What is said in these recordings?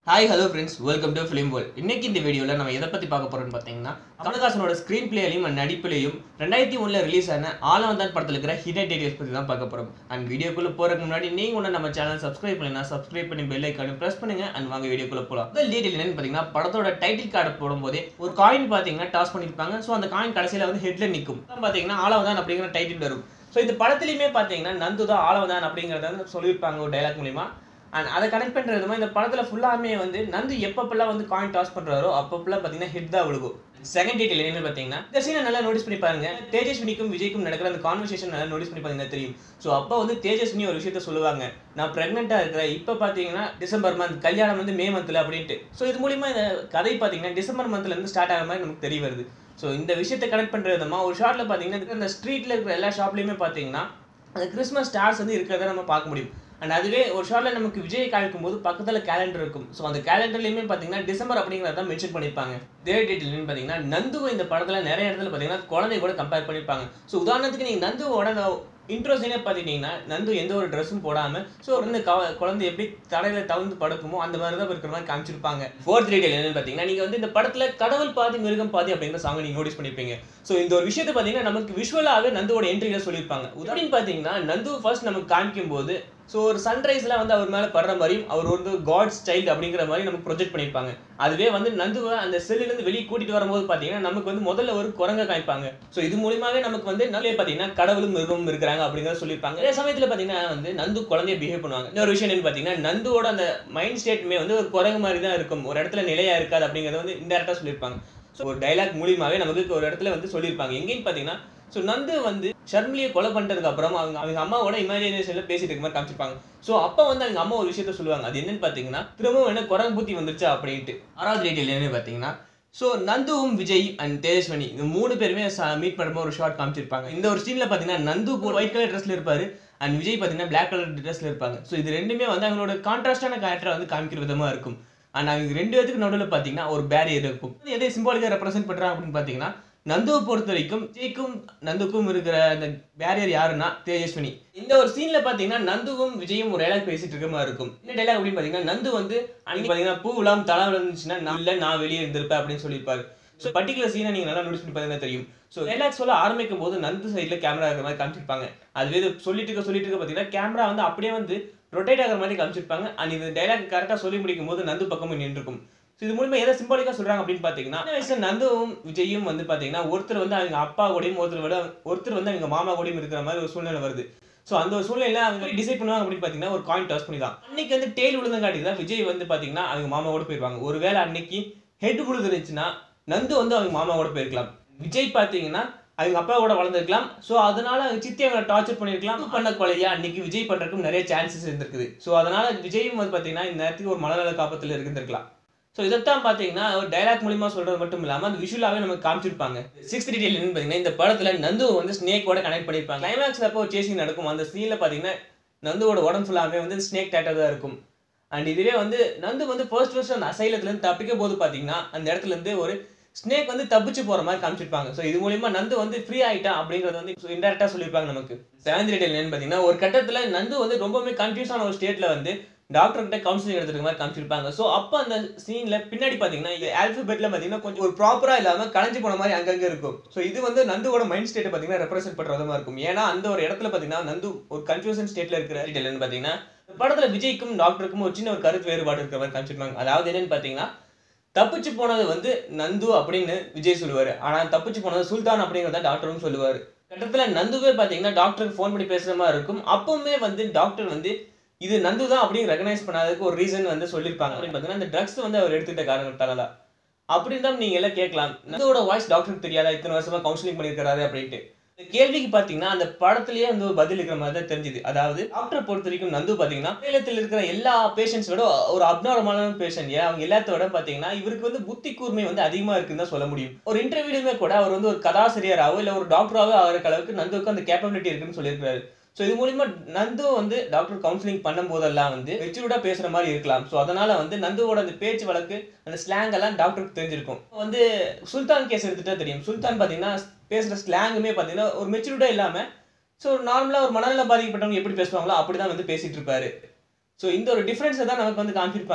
hi hello friends welcome to film world இன்னைக்கு இந்த வீடியோவில் நம்ம எதை பற்றி பார்க்க போறோம்னு பார்த்தீங்கன்னா கமலஹாசனோட ஸ்க்ரீன் பிளேலையும் அண்ட் நடிப்பிலையும் ரெண்டாயிரத்தி ஒன்றில் ரிலீஸ் ஆன ஆலவந்தான் படத்தில் இருக்கிற ஹிடன் டீடைல்ஸ் பற்றி தான் பார்க்க போகிறோம் அண்ட் வீடியோக்குள்ளே போகிறதுக்கு முன்னாடி நீங்கள் ஒன்று நம்ம சேனல் சப்ஸ்கிரைப் பண்ணினா சப்ஸ்கிரைப் பண்ணி பெல் ஐக்கானு ப்ரெஸ் பண்ணுங்க அண்ட் வாங்க வீடியோக்குள்ளே போகலாம் முதல் டீடைல் என்னன்னு பார்த்தீங்கன்னா படத்தோட டைட்டில் கார்டு போடும்போதே ஒரு காயின் பார்த்தீங்கன்னா டாஸ் பண்ணியிருப்பாங்க ஸோ அந்த காயின் கடைசியில் வந்து ஹெட்ல நிற்கும் பார்த்தீங்கன்னா ஆலவதான் அப்படிங்கிற டைட்டில் வரும் ஸோ இந்த படத்துலையுமே பார்த்தீங்கன்னா நந்து தான் ஆலவதான் அப்படிங்கிறத வந்து சொல்லியிருப்பாங்க ஒரு டைலாக் மூலிமா அண்ட் அதை கனெக்ட் பண்ணுற விதமாக இந்த படத்தில் ஃபுல்லாமே வந்து நந்து எப்பப்பெல்லாம் வந்து காயின் டாஸ் பண்ணுறாரோ அப்பப்பெல்லாம் பார்த்தீங்கன்னா ஹிட் தான் விழுகும் செகண்ட் டீட்டெயில் என்னன்னு பார்த்தீங்கன்னா இந்த சீனை நல்லா நோட்டீஸ் பண்ணி பாருங்க தேஜஸ்வினிக்கும் விஜய்க்கும் நடக்கிற அந்த கான்வர்சேஷன் நல்லா நோட்டீஸ் பண்ணி பாருங்க தெரியும் ஸோ அப்போ வந்து தேஜஸ்வினி ஒரு விஷயத்த சொல்லுவாங்க நான் ப்ரெக்னெண்ட்டாக இருக்கிறேன் இப்போ பார்த்தீங்கன்னா டிசம்பர் மந்த் கல்யாணம் வந்து மே மந்த்தில் அப்படின்ட்டு ஸோ இது மூலிமா இந்த கதை பார்த்தீங்கன்னா டிசம்பர் மந்த்லேருந்து ஸ்டார்ட் ஆகிற மாதிரி நமக்கு தெரிய வருது ஸோ இந்த விஷயத்தை கனெக்ட் பண்ணுற விதமாக ஒரு ஷார்ட்டில் பார்த்தீங்கன்னா இந்த ஸ்ட்ரீட்டில் இருக்கிற எல்லா ஷாப்லேயுமே பார்த்தீங்கன்னா அந்த கிறிஸ்மஸ் ஸ்டார்ஸ் வந்து இருக்கிறத நம்ம பார்க்க முடியும் அண்ட் அதுவே ஒரு ஷார்ட்டில் நமக்கு விஜய் காமிக்கும் போது பக்கத்தில் கேலண்டர் இருக்கும் ஸோ அந்த கேலண்டர்லையுமே பார்த்தீங்கன்னா டிசம்பர் அப்படிங்கிறத தான் மென்ஷன் பண்ணியிருப்பாங்க இதே டீட்டெயில் பார்த்தீங்கன்னா நந்துவை இந்த படத்தில் நிறைய இடத்துல பார்த்தீங்கன்னா குழந்தை கூட கம்பேர் பண்ணியிருப்பாங்க ஸோ உதாரணத்துக்கு நீங்கள் நந்துவோட அந்த இன்ட்ரோ சீனே பார்த்துட்டீங்கன்னா நந்து எந்த ஒரு ட்ரெஸ்ஸும் போடாமல் ஸோ வந்து கவ குழந்தை எப்படி தடையில தவிர்த்து படுக்குமோ அந்த மாதிரி தான் இருக்கிற மாதிரி காமிச்சிருப்பாங்க ஃபோர்த் டீடைல் என்னன்னு பார்த்தீங்கன்னா நீங்கள் வந்து இந்த படத்தில் கடவுள் பாதி மிருகம் பாதி அப்படிங்கிற சாங் நீங்கள் நோட்டீஸ் பண்ணியிருப்பீங்க ஸோ இந்த ஒரு விஷயத்தை பார்த்தீங்கன்னா நமக்கு விஷுவலாகவே நந்துவோட என்ட்ரியில் சொல்லியிருப்பாங்க உதாரணம் பார்த்தீங்கன்னா நந்து ஃபர்ஸ்ட் நமக்கு காமிக்கும் போது ஸோ ஒரு சன்ரைஸ்ல வந்து அவர் மேலே படுற மாதிரியும் அவர் வந்து காட்ஸ் சைல்டு அப்படிங்கிற மாதிரி நமக்கு ப்ரொஜெக்ட் பண்ணியிருப்பாங்க அதுவே வந்து நந்துவை அந்த செல்லிலேருந்து வெளியே கூட்டிட்டு வரும்போது பார்த்தீங்கன்னா நமக்கு வந்து முதல்ல ஒரு குரங்க காமிப்பாங்க ஸோ இது மூலியமாவே நமக்கு வந்து நல்ல பார்த்தீங்கன்னா கடவுளும் மிருகமும் இருக்கிறாங்க அப்படிங்கிறத சொல்லியிருப்பாங்க அதே சமயத்தில் பார்த்தீங்கன்னா வந்து நந்து குழந்தைய பிஹேவ் பண்ணுவாங்க இன்னொரு விஷயம் என்னன்னு பார்த்தீங்கன்னா நந்துவோட அந்த மைண்ட் ஸ்டேட்டுமே வந்து ஒரு குரங்கு மாதிரி தான் இருக்கும் ஒரு இடத்துல நிலையா இருக்காது அப்படிங்கிறத வந்து இன்டெரக்டாக சொல்லியிருப்பாங்க ஸோ ஒரு டைலாக் மூலியமாவே நமக்கு ஒரு இடத்துல வந்து சொல்லியிருப்பாங்க எங்கேன்னு பார்த்தீங்கன்னா ஸோ நந்து வந்து ஷர்மிலியை கொலை பண்ணுறதுக்கு அப்புறம் அவங்க அவங்க அம்மாவோட இமேஜினேஷனில் பேசிட்டு இருக்க மாதிரி காமிச்சிருப்பாங்க ஸோ அப்போ வந்து அவங்க அம்மா ஒரு விஷயத்த சொல்லுவாங்க அது என்னன்னு பார்த்தீங்கன்னா திரும்பவும் என்ன குரங்கு புத்தி வந்துருச்சா அப்படின்ட்டு ஆறாவது டீட்டெயில் என்னன்னு பார்த்தீங்கன்னா ஸோ நந்துவும் விஜய் அண்ட் தேஜஸ்வனி இந்த மூணு பேருமே மீட் பண்ணும்போது ஒரு ஷார்ட் காமிச்சிருப்பாங்க இந்த ஒரு சீனில் பார்த்தீங்கன்னா நந்து ஒயிட் கலர் ட்ரெஸ்ல இருப்பாரு அண்ட் விஜய் பார்த்தீங்கன்னா பிளாக் கலர் ட்ரெஸ்ல இருப்பாங்க ஸோ இது ரெண்டுமே வந்து அவங்களோட கான்ட்ராஸ்டான கேரக்டரை வந்து காமிக்கிற விதமாக இருக்கும் அண்ட் அவங்க ரெண்டு பேத்துக்கு நடுவில் பார்த்தீங்கன்னா ஒரு பேரியர் இருக்கும் இது எதை சிம்பாலிக்காக ரெப்ரசென்ட் பண்ணுறாங்க அப்படின்னு பார்த்தீங்கன்னா நந்துவை பொறுத்த வரைக்கும் விஜய்க்கும் நந்துக்கும் இருக்கிற அந்த பேரியர் யாருன்னா தேஜஸ்வினி இந்த ஒரு சீன்ல பாத்தீங்கன்னா நந்துவும் விஜயும் ஒரு டைலாக் பேசிட்டு இருக்க மாதிரி இருக்கும் இந்த டைலாக் அப்படின்னு பாத்தீங்கன்னா நந்து வந்து அன்னைக்கு பாத்தீங்கன்னா பூ விழாம் தலா விழுந்துச்சுன்னா நான் இல்ல நான் வெளியே இருந்திருப்பேன் அப்படின்னு சொல்லியிருப்பாரு ஸோ பர்டிகுலர் சீனை நீங்க நல்லா நோட்டீஸ் பண்ணி பார்த்தீங்கன்னா தெரியும் ஸோ டைலாக் சொல்ல ஆரம்பிக்கும் போது நந்து சைடில் கேமரா இருக்கிற மாதிரி காமிச்சிருப்பாங்க அதுவே இது சொல்லிட்டு இருக்க சொல்லிட்டு இருக்க பார்த்தீங்கன்னா கேமரா வந்து அப்படியே வந்து ரொட்டேட் ஆகிற மாதிரி காமிச்சிருப்பாங்க அண்ட் இந்த டைலாக் கரெக்டாக சொல்லி முடிக்கும் போது நந்து பக்கமும் நின்றுருக்கும் ஸோ இது மூலமா எதை சிம்பாலிக்கா சொல்றாங்க அப்படின்னு பாத்தீங்கன்னா சின்ன வயசுல நந்துவும் விஜயும் வந்து பாத்தீங்கன்னா ஒருத்தர் வந்து அவங்க அப்பா கூடயும் ஒருத்தர் விட ஒருத்தர் வந்து அவங்க மாமா கூடயும் இருக்கிற மாதிரி ஒரு சூழ்நிலை வருது ஸோ அந்த ஒரு சூழ்நிலையில அவங்க டிசைட் பண்ணுவாங்க அப்படின்னு பாத்தீங்கன்னா ஒரு காயின் டாஸ் பண்ணி தான் அன்னைக்கு வந்து டெய்ல் விழுந்தங்காட்டி தான் விஜய் வந்து பாத்தீங்கன்னா அவங்க மாமா கூட போயிருவாங்க ஒருவேளை அன்னைக்கு ஹெட் விழுந்துருந்துச்சுன்னா நந்து வந்து அவங்க மாமா கூட போயிருக்கலாம் விஜய் பாத்தீங்கன்னா அவங்க அப்பா கூட வளர்ந்துருக்கலாம் ஸோ அதனால அவங்க சித்தி அவங்களை டார்ச்சர் பண்ணிருக்கலாம் பண்ண கொலையா அன்னைக்கு விஜய் பண்றதுக்கும் நிறைய சான்சஸ் இருந்திருக்குது ஸோ அதனால விஜயும் வந்து பாத்தீங்கன்னா இந்த நேரத்துக்கு ஒரு மனநல காப்பத்தில் இருந்திருக்கலாம் ஸோ இதைத்தான் பார்த்தீங்கன்னா ஒரு டைலாக் மூலியமா சொல்றது மட்டும் இல்லாமல் அந்த விஷுவலாகவே நமக்கு காமிச்சிருப்பாங்க சிக்ஸ்த் டீடைல் என்னன்னு பார்த்தீங்கன்னா இந்த படத்தில் நந்து வந்து ஸ்னேக்கோட கனெக்ட் பண்ணியிருப்பாங்க கிளைமேக்ஸில் அப்போ ஒரு சேசிங் நடக்கும் அந்த சீனில் பார்த்தீங்கன்னா நந்துவோட உடம்பு ஃபுல்லாகவே வந்து ஸ்னேக் டேட்டாக தான் இருக்கும் அண்ட் இதுவே வந்து நந்து வந்து ஃபர்ஸ்ட் ஃபர்ஸ்ட் அந்த அசைலத்துலேருந்து தப்பிக்க போது பார்த்தீங்கன்னா அந்த இடத்துல இருந்து ஒரு ஸ்னேக் வந்து தப்பிச்சு போற மாதிரி காமிச்சிருப்பாங்க ஸோ இது மூலியமா நந்து வந்து ஃப்ரீ ஆயிட்டா அப்படிங்கறது வந்து இன்டெரக்டா சொல்லியிருப்பாங்க நமக்கு செவன்த் டீடைல் என்னன்னு பார்த்தீங்கன்னா ஒரு கட்டத்துல நந்து வந்து ரொம்பவுமே கன்ஃபியூஸான ஒரு ஸ்டேட்ல வந்து டாக்டர் கிட்ட கவுன்சிலிங் எடுத்துருக்க மாதிரி காமிச்சிருப்பாங்க ஸோ அப்போ அந்த சீன்ல பின்னாடி பார்த்தீங்கன்னா இது ஆல்பபெட்ல பார்த்தீங்கன்னா கொஞ்சம் ஒரு ப்ராப்பரா இல்லாம கலைஞ்சு போன மாதிரி அங்கங்க இருக்கும் ஸோ இது வந்து நந்துவோட மைண்ட் ஸ்டேட்டை பார்த்தீங்கன்னா ரெப்ரசென்ட் பண்ற விதமா இருக்கும் ஏன்னா அந்த ஒரு இடத்துல பார்த்தீங்கன்னா நந்து ஒரு கன்ஃபியூஷன் ஸ்டேட்ல இருக்கிற டீடைல் பார்த்தீங்கன்னா படத்துல விஜய்க்கும் டாக்டருக்கும் ஒரு சின்ன ஒரு கருத்து வேறுபாடு இருக்கிற மாதிரி காமிச்சிருப்பாங்க அதாவது என்னன்னு பார்த்தீங்கன்னா தப்பிச்சு போனது வந்து நந்து அப்படின்னு விஜய் சொல்லுவாரு ஆனா தப்பிச்சு போனது சுல்தான் அப்படிங்கிறத டாக்டரும் சொல்லுவாரு கட்டத்துல நந்துவே பாத்தீங்கன்னா டாக்டருக்கு ஃபோன் பண்ணி பேசுற மாதிரி இருக்கும் அப்பவுமே வந்து டாக்டர் வந்து இது நந்து தான் அப்படின்னு ரெகனைஸ் பண்ணாததுக்கு ஒரு ரீசன் வந்து சொல்லியிருப்பாங்க அப்படின்னு பார்த்தீங்கன்னா இந்த ட்ரக்ஸ் வந்து அவர் எடுத்துக்கிட்ட காரணத்தால தான் அப்படின்னு தான் நீங்க எல்லாம் கேட்கலாம் நந்துவோட வாய்ஸ் டாக்டருக்கு தெரியாதா இத்தனை வருஷமா கவுன்சிலிங் பண்ணியிருக்காரு அப்படின்ட்டு இந்த கேள்விக்கு பாத்தீங்கன்னா அந்த படத்திலேயே வந்து ஒரு பதில் இருக்கிற மாதிரி தான் தெரிஞ்சுது அதாவது டாக்டரை பொறுத்த வரைக்கும் நந்து பாத்தீங்கன்னா சேலத்தில் இருக்கிற எல்லா பேஷண்ட்ஸோட ஒரு அப்நார்மலான பேஷண்ட் ஏன் அவங்க எல்லாத்தோட பாத்தீங்கன்னா இவருக்கு வந்து புத்தி கூர்மை வந்து அதிகமா இருக்குன்னு தான் சொல்ல முடியும் ஒரு இன்டர்வியூலுமே கூட அவர் வந்து ஒரு கதாசிரியராகவோ இல்ல ஒரு டாக்டராகவோ ஆகிற அளவுக்கு நந்துவுக்கு அந்த கேப்பபிலிட்டி இருக்குன்னு சொல்லியிருக்காரு ஸோ இது மூலியமா நந்து வந்து டாக்டர் கவுன்சிலிங் பண்ணும் போதெல்லாம் வந்து மெச்சூர்டா பேசுற மாதிரி இருக்கலாம் ஸோ அதனால வந்து நந்துவோட அந்த பேச்சு வழக்கு அந்த ஸ்லாங் எல்லாம் டாக்டருக்கு தெரிஞ்சிருக்கும் வந்து சுல்தான் கேஸ் எடுத்துட்டா தெரியும் சுல்தான் பாத்தீங்கன்னா பேசுற ஸ்லாங்குமே பாத்தீங்கன்னா ஒரு மெச்சூர்டா இல்லாம ஸோ நார்மலா ஒரு மனநல பாதிக்கப்பட்டவங்க எப்படி பேசுவாங்களோ அப்படிதான் வந்து பேசிட்டு இருப்பாரு ஸோ இந்த ஒரு டிஃப்ரென்ஸை தான் நமக்கு வந்து காமிச்சிருப்பாங்க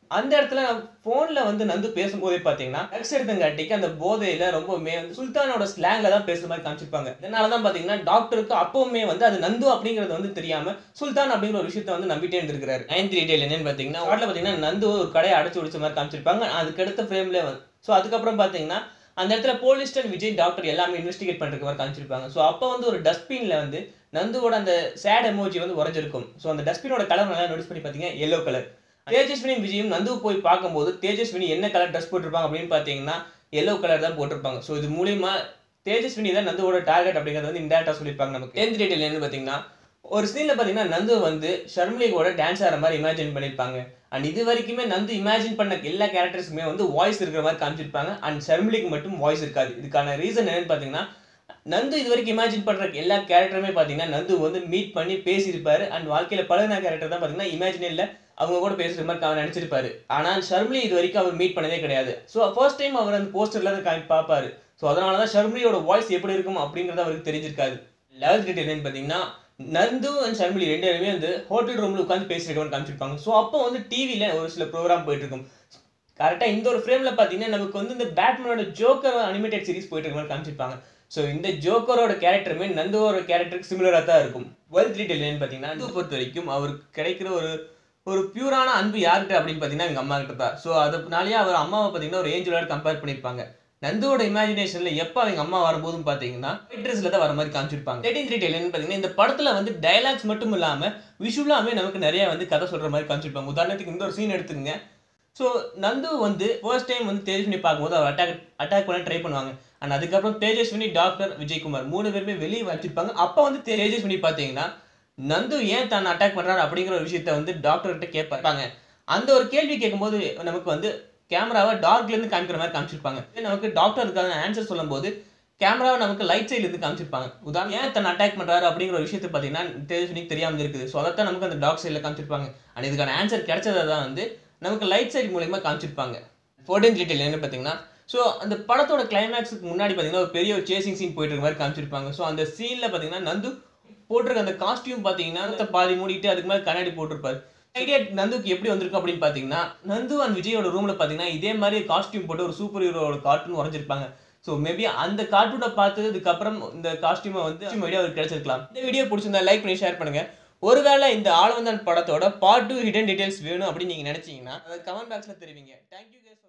அந்த இடத்துல ஃபோனில் வந்து நந்து பேசும்போதே பார்த்தீங்கன்னா ட்ரக்ஸ் எடுத்தங்காட்டிக்கு அந்த போதையில் ரொம்பவுமே வந்து சுல்தானோட ஸ்லாங்கில் தான் பேசுற மாதிரி காமிச்சிருப்பாங்க இதனால தான் பார்த்தீங்கன்னா டாக்டருக்கு அப்பவுமே வந்து அது நந்து அப்படிங்கிறது வந்து தெரியாமல் சுல்தான் அப்படிங்கிற ஒரு விஷயத்த வந்து நம்பிட்டே இருந்திருக்காரு நைன்த் டீடைல் என்னன்னு பார்த்தீங்கன்னா வாட்டில் பார்த்தீங்கன்னா நந்து ஒரு கடையை அடைச்சு பிடிச்ச மாதிரி காமிச்சிருப்பாங்க அதுக்கடுத்த ஃப்ரேம்ல வந்து ஸோ அதுக்கப்புறம் பார்த்தீங்கன்னா அந்த இடத்துல போலீஸ் அண்ட் விஜய் டாக்டர் எல்லாமே இன்வெஸ்டிகேட் பண்ணுற மாதிரி காமிச்சிருப்பாங்க ஸோ அப்போ வந்து ஒரு டஸ்ட்பினில் வந்து நந்துவோட அந்த சேட் எமோஜி வந்து உறைஞ்சிருக்கும் ஸோ அந்த டஸ்ட்பினோட கலர் நல்லா நோட்டீஸ் பண்ணி பார்த்தீங்க எல்லோ கலர் தேஜஸ்வினி விஜயும் நந்து போய் பார்க்கும்போது தேஜஸ்வினி என்ன கலர் ட்ரெஸ் போட்டிருப்பாங்க அப்படின்னு பார்த்தீங்கன்னா எல்லோ கலர் தான் போட்டிருப்பாங்க ஸோ இது மூலியமா தேஜஸ்வினி தான் நந்துவோட டார்கெட் அப்படிங்கிறது வந்து இன்டேரக்டாக சொல்லியிருப்பாங்க நமக்கு டென்த் டீட்டெயில் என்னன்னு பார்த்தீங்கன்னா ஒரு சீனில் பார்த்தீங்கன்னா நந்து வந்து ஷர்மிலிகோட டான்ஸ் ஆகிற மாதிரி இமேஜின் பண்ணியிருப்பாங்க அண்ட் இது வரைக்குமே நந்து இமேஜின் பண்ண எல்லா கேரக்டர்ஸுமே வந்து வாய்ஸ் இருக்கிற மாதிரி காமிச்சிருப்பாங்க அண்ட் ஷர்மிலிக்கு மட்டும் வாய்ஸ் இருக்காது இதுக்கான ரீசன் என்னன்னு பார்த்தீங்கன்னா நந்து இது வரைக்கும் இமேஜின் பண்ணுற எல்லா கேரக்டருமே பார்த்தீங்கன்னா நந்து வந்து மீட் பண்ணி பேசியிருப்பாரு அண்ட் வாழ்க்கையில் பழகின கேரக்டர் தான் பார்த்தீங்கன்னா இமேஜினில் அவங்க கூட பேசுகிற மாதிரி அவர் நினச்சிருப்பாரு ஆனால் ஷர்மிலி இது வரைக்கும் அவர் மீட் பண்ணதே கிடையாது ஸோ ஃபர்ஸ்ட் டைம் அவர் அந்த போஸ்டரில் தான் காமி பார்ப்பாரு ஸோ அதனால தான் ஷர்மிலியோட வாய்ஸ் எப்படி இருக்கும் அப்படிங்கிறது அவருக்கு தெரிஞ்சிருக்காது லெவல்த் டேட் என்னன்னு பார்த்தீங்கன்னா நந்து அண்ட் ஷர்மிலி ரெண்டு பேருமே வந்து ஹோட்டல் ரூமில் உட்காந்து பேசியிருக்கவங்க காமிச்சிருப்பாங்க ஸோ அப்போ வந்து டிவியில் ஒரு சில ப்ரோக்ராம் போயிட்டு இருக்கும் கரெக்டாக இந்த ஒரு ஃப்ரேமில் பார்த்தீங்கன்னா நமக்கு வந்து இந்த பேட்மேனோட ஜோக்கர் அனிமேட்டட் சீரிஸ் போயிட்டு இருக்க மாதிரி காமிச்சிருப்பாங்க ஸோ இந்த ஜோக்கரோட கேரக்டருமே நந்துவோட கேரக்டருக்கு சிமிலராக தான் இருக்கும் டுவெல்த் டீட்டெயில் என்னன்னு பார்த்தீங்கன்னா நந்து பொறுத்த வரைக்கும் அவருக்கு கிடைக்கிற ஒரு ஒரு பியூரான அன்பு யார்கிட்ட அப்படின்னு பார்த்தீங்கன்னா எங்கள் அம்மா கிட்ட தான் ஸோ அதனாலேயே அவர் அம்மாவை பார்த்தீங்கன்னா ஒரு ஏஞ்சலோட கம்பேர் பண்ணியிருப்பாங்க நந்துவோட இமேஜினேஷன்ல எப்போ அவங்க அம்மா வரும்போதும் பார்த்தீங்கன்னா ட்ரெஸ்ல தான் வர மாதிரி காமிச்சிருப்பாங்க தேர்ட்டின் த்ரீ டெல்னு பார்த்தீங்கன்னா இந்த படத்துல வந்து டைலாக்ஸ் மட்டும் இல்லாமல் விஷுவலாமே நமக்கு நிறைய வந்து கதை சொல்ற மாதிரி காமிச்சிருப்பாங்க உதாரணத்துக்கு இந்த ஒரு சீன் எடுத்துங்க ஸோ நந்து வந்து ஃபர்ஸ்ட் டைம் வந்து தேஜஸ்வினி பார்க்கும்போது அவர் அட்டாக் அட்டாக் பண்ண ட்ரை பண்ணுவாங்க அண்ட் அதுக்கப்புறம் தேஜஸ்வினி டாக்டர் விஜயகுமார் மூணு பேருமே வெளியே வச்சிருப்பாங்க அப்போ வந்து தேஜஸ்வினி பார்த்தீங்கன்னா நந்து ஏன் தான் அட்டாக் பண்ணுறாரு அப்படிங்கிற ஒரு விஷயத்த வந்து டாக்டர்கிட்ட கேட்பாங்க அந்த ஒரு கேள்வி கேட்கும்போது நமக்கு வந்து கேமராவை டார்க்லேருந்து காமிக்கிற மாதிரி காமிச்சிருப்பாங்க நமக்கு டாக்டர் இருக்காத ஆன்சர் சொல்லும்போது கேமராவை நமக்கு லைட் சைட்லேருந்து காமிச்சிருப்பாங்க உதாரணம் ஏன் தன் அட்டாக் பண்ணுறாரு அப்படிங்கிற ஒரு விஷயத்தை பார்த்தீங்கன்னா தேஜஸ்வினிக்கு தெரியாமல் இருக்குது ஸோ அதைத்தான் நமக்கு அந்த டாக் சைடில் காமிச்சிருப்பாங்க அண்ட் இதுக்கான ஆன்சர் கிடைச்சதை தான் வந்து நமக்கு லைட் சைட் மூலயமா காமிச்சிருப்பாங்க ஃபோர்டீன் டீட்டெயில் என்ன பார்த்தீங்கன்னா ஸோ அந்த படத்தோட கிளைமேக்ஸுக்கு முன்னாடி பார்த்தீங்கன்னா ஒரு பெரிய ஒரு சேசிங் சீன் போயிட்டு இருக்க மாதிரி காமிச்சிருப்பாங்க ஸோ அந்த சீனில் பார்த்தீங்கன்னா நந்து போட்டிருக்க அந்த காஸ்டியூம் பார்த்தீங்கன்னா அந்த பாதி மூடிட்டு அதுக்கு மேலே கண்ணாடி போட்டிருப்பாரு ஐடியா நந்துக்கு எப்படி வந்திருக்கும் அப்படின்னு பார்த்தீங்கன்னா நந்து அண்ட் விஜயோட ரூமில் பார்த்தீங்கன்னா இதே மாதிரி காஸ்டியூம் போட்டு ஒரு சூப்பர் ஹீரோட கார்ட்டூன் வரைஞ்சிருப்பாங்க ஸோ மேபி அந்த கார்ட்டூனை பார்த்ததுக்கு அப்புறம் இந்த காஸ்டியூமை வந்து வீடியோ அவருக்கு கிடைச்சிருக்கலாம் இந்த வீடியோ பிடிச்சிருந்தா லைக் பண்ணி ஷேர் பண்ணுங்க ஒருவேளை இந்த ஆளவந்தான் படத்தோட பார்ட் டூ ஹிடன் டீடைல்ஸ் வேணும் அப்படின்னு நீங்கள் நினச்சிங்கன்னா அதை கமெண்ட் பாக்ஸில் தெரிவிங்க தேங்க்யூ கேஸ்